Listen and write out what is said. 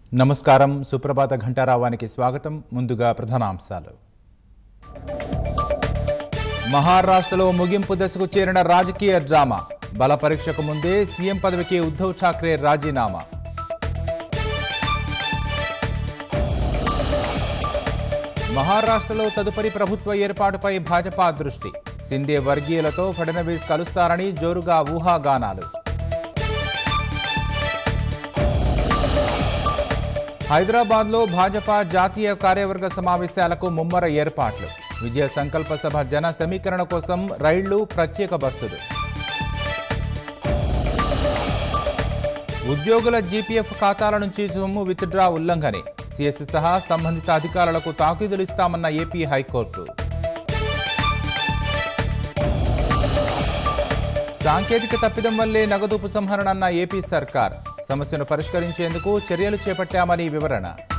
నమస్కారం సుప్రభాత ఘంటారావానికి స్వాగతం ముందుగా ప్రధానాంశాలు మహారాష్ట్రలో ముగింపు దశకు చేరిన రాజకీయ డ్రామా బల పరీక్షకు ముందే సీఎం పదవికి ఉద్ధవ్ ఠాక్రే రాజీనామా మహారాష్ట్రలో తదుపరి ప్రభుత్వ ఏర్పాటుపై భాజపా దృష్టి సింధే వర్గీయులతో ఫడ్నవీస్ కలుస్తారని జోరుగా ఊహాగానాలు హైదరాబాద్లో భాజపా జాతీయ కార్యవర్గ సమావేశాలకు ముమ్మర ఏర్పాట్లు విజయ సంకల్ప సభ జన సమీకరణ కోసం రైళ్లు ప్రత్యేక బస్సులు ఉద్యోగుల జీపీఎఫ్ ఖాతాల నుంచి సొమ్ము విత్డ్రా ఉల్లంఘనే సిఎస్ సహా సంబంధిత అధికారులకు తాకీదులు ఇస్తామన్న ఏపీ హైకోర్టు సాంకేతిక తప్పిదం వల్లే నగదు ఉపసంహరణ అన్న ఏపీ సర్కార్ సమస్యను పరిష్కరించేందుకు చర్యలు చేపట్టామని వివరణ